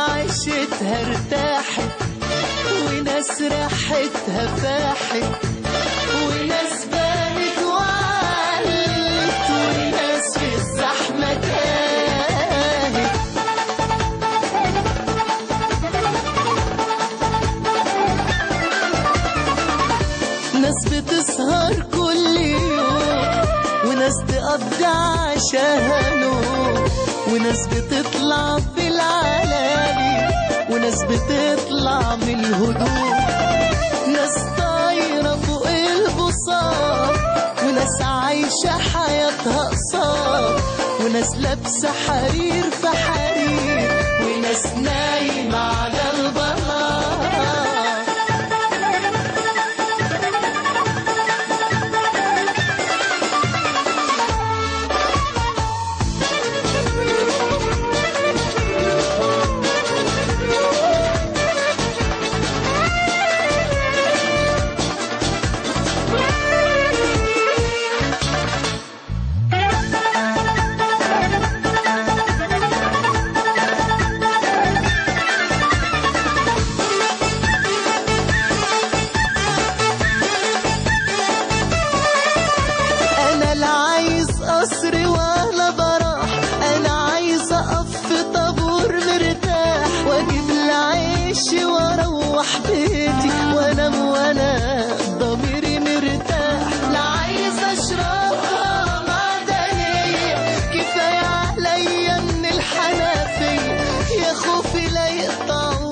عيشتها ارتاحت وناس راحتها فاحت وناس بانت وعلت وناس في الزحمة تاهت ناس بتسهر كل يوم وناس تقضي عشاها نوم وناس بتطلع في العلالي وناس بتطلع من الهدوء ناس طايرة فوق البساط وناس عايشة حياتها قصار وناس لابسة حرير في حرير وناس نايمة على البلاط انا لا عايز قصر ولا براح انا عايز اقف في طابور مرتاح واجيب العيش واروح بيتي وانام وانا ضميري مرتاح لا عايز اشرب معدنية كفاية عليا من الحنفية يا خوفي لا يقطعوا